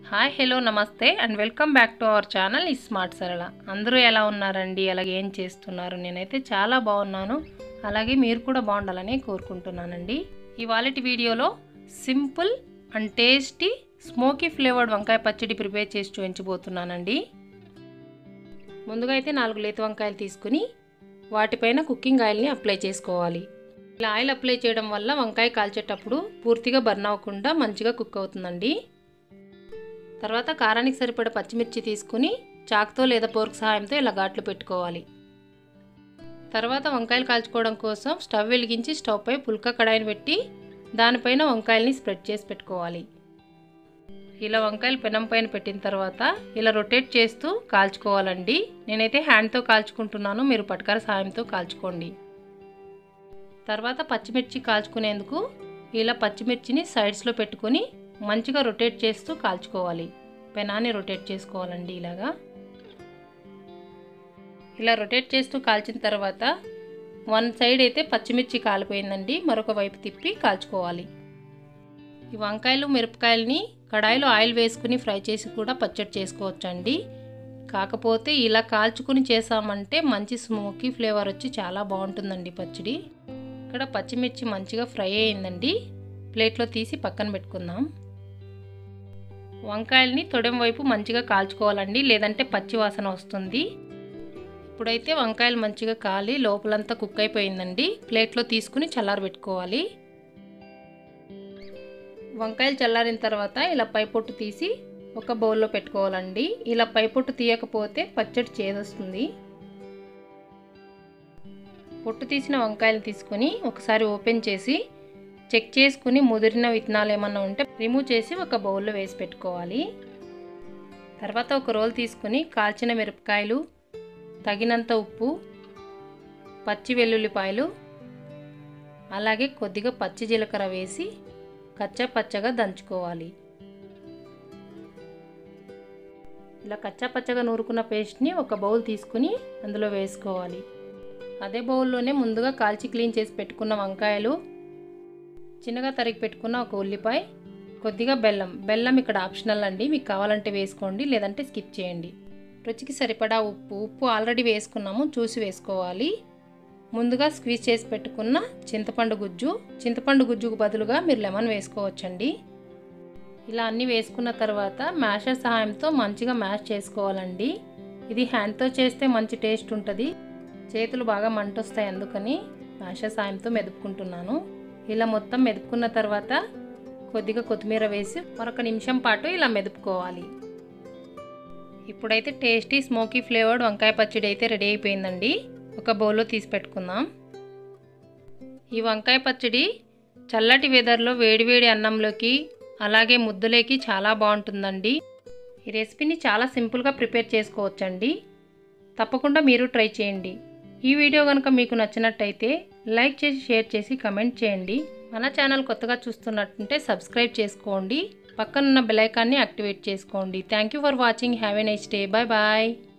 hi hello నమస్తే and welcome back to our channel ఈ smart Sarala అందరూ ఎలా ఉన్నారండి అలాగే ఏం చేస్తున్నారు నేనైతే చాలా బాగున్నాను అలాగే మీరు కూడా బాగుండాలని కోరుకుంటున్నానండి ఇవాళటి వీడియోలో simple and tasty smoky flavoured వంకాయ పచ్చడి ప్రిపేర్ చేసి చూపించబోతున్నానండి ముందుగా అయితే నాలుగు లేత వంకాయలు తీసుకుని వాటిపైన కుకింగ్ ఆయిల్ని అప్లై చేసుకోవాలి ఇలా ఆయిల్ అప్లై చేయడం వల్ల వంకాయ కాల్చేటప్పుడు పూర్తిగా బర్న్ అవ్వకుండా మంచిగా కుక్ అవుతుందండి తర్వాత కారానికి సరిపడ పచ్చిమిర్చి తీసుకుని చాకుతో లేదా పోర్క్ సహాయంతో ఇలా ఘాట్లు పెట్టుకోవాలి తర్వాత వంకాయలు కాల్చుకోవడం కోసం స్టవ్ వెలిగించి స్టవ్ పై పుల్కా కడాయిని పెట్టి దానిపైన వంకాయల్ని స్ప్రెడ్ చేసి పెట్టుకోవాలి ఇలా వంకాయలు పెనం పైన పెట్టిన తర్వాత ఇలా రొటేట్ చేస్తూ కాల్చుకోవాలండి నేనైతే హ్యాండ్తో కాల్చుకుంటున్నాను మీరు పటకార సహాయంతో కాల్చుకోండి తర్వాత పచ్చిమిర్చి కాల్చుకునేందుకు ఇలా పచ్చిమిర్చిని సైడ్స్లో పెట్టుకొని మంచిగా రొటేట్ చేస్తూ కాల్చుకోవాలి పెనాన్ని రొటేట్ చేసుకోవాలండి ఇలాగా ఇలా రొటేట్ చేస్తూ కాల్చిన తర్వాత వన్ సైడ్ అయితే పచ్చిమిర్చి కాలిపోయిందండి మరొక వైపు తిప్పి కాల్చుకోవాలి ఈ వంకాయలు మిరపకాయలని కడాయిలో ఆయిల్ వేసుకుని ఫ్రై చేసి కూడా పచ్చడి చేసుకోవచ్చండి కాకపోతే ఇలా కాల్చుకుని చేసామంటే మంచి స్మోకీ ఫ్లేవర్ వచ్చి చాలా బాగుంటుందండి పచ్చడి ఇక్కడ పచ్చిమిర్చి మంచిగా ఫ్రై అయిందండి ప్లేట్లో తీసి పక్కన పెట్టుకుందాం వంకాయల్ని తొడెం వైపు మంచిగా కాల్చుకోవాలండి లేదంటే పచ్చి వాసన వస్తుంది ఇప్పుడైతే వంకాయలు మంచిగా కాలి లోపలంతా కుక్ అయిపోయిందండి ప్లేట్లో తీసుకుని చల్లారబెట్టుకోవాలి వంకాయలు చల్లారిన తర్వాత ఇలా పైపొట్టు తీసి ఒక బౌల్లో పెట్టుకోవాలండి ఇలా పైపొట్టు తీయకపోతే పచ్చడి చేదొస్తుంది పొట్టు తీసిన వంకాయలు తీసుకొని ఒకసారి ఓపెన్ చేసి చెక్ చేసుకుని ముదిరిన విత్తనాలు ఏమన్నా ఉంటే రిమూవ్ చేసి ఒక బౌల్లో వేసి పెట్టుకోవాలి తర్వాత ఒక రోల్ తీసుకుని కాల్చిన మిరపకాయలు తగినంత ఉప్పు పచ్చి వెల్లుల్లిపాయలు అలాగే కొద్దిగా పచ్చి జీలకర్ర వేసి కచ్చా పచ్చగా దంచుకోవాలి ఇలా కచ్చా పచ్చగా నూరుకున్న పేస్ట్ని ఒక బౌల్ తీసుకుని అందులో వేసుకోవాలి అదే బౌల్లోనే ముందుగా కాల్చి క్లీన్ చేసి పెట్టుకున్న వంకాయలు చిన్నగా తరిగి పెట్టుకున్న ఒక ఉల్లిపాయ కొద్దిగా బెల్లం బెల్లం ఇక్కడ ఆప్షనల్ అండి మీకు కావాలంటే వేసుకోండి లేదంటే స్కిప్ చేయండి రుచికి సరిపడా ఉప్పు ఉప్పు ఆల్రెడీ వేసుకున్నాము చూసి వేసుకోవాలి ముందుగా స్క్వీజ్ చేసి పెట్టుకున్న చింతపండు గుజ్జు చింతపండు గుజ్జుకు బదులుగా మీరు లెమన్ వేసుకోవచ్చండి ఇలా అన్నీ వేసుకున్న తర్వాత మ్యాషర్ సహాయంతో మంచిగా మ్యాష్ చేసుకోవాలండి ఇది హ్యాండ్తో చేస్తే మంచి టేస్ట్ ఉంటుంది చేతులు బాగా మంటొస్తాయి అందుకని మ్యాషర్ సాయంతో మెదుపుకుంటున్నాను ఇలా మొత్తం మెదుపుకున్న తర్వాత కొద్దిగా కొత్తిమీర వేసి మరొక నిమిషం పాటు ఇలా మెదుపుకోవాలి ఇప్పుడైతే టేస్టీ స్మోకీ ఫ్లేవర్డ్ వంకాయ పచ్చడి అయితే రెడీ అయిపోయిందండి ఒక బౌల్లో తీసి పెట్టుకుందాం ఈ వంకాయ పచ్చడి చల్లటి వెదర్లో వేడివేడి అన్నంలోకి అలాగే ముద్దలేకి చాలా బాగుంటుందండి ఈ రెసిపీని చాలా సింపుల్గా ప్రిపేర్ చేసుకోవచ్చండి తప్పకుండా మీరు ట్రై చేయండి ఈ వీడియో కనుక మీకు నచ్చినట్టయితే లైక్ చేసి షేర్ చేసి కమెంట్ చేయండి మన ఛానల్ కొత్తగా చూస్తున్నట్టుంటే సబ్స్క్రైబ్ చేసుకోండి పక్కనున్న బెలైకాన్ని యాక్టివేట్ చేసుకోండి thank you for watching have a nice day bye bye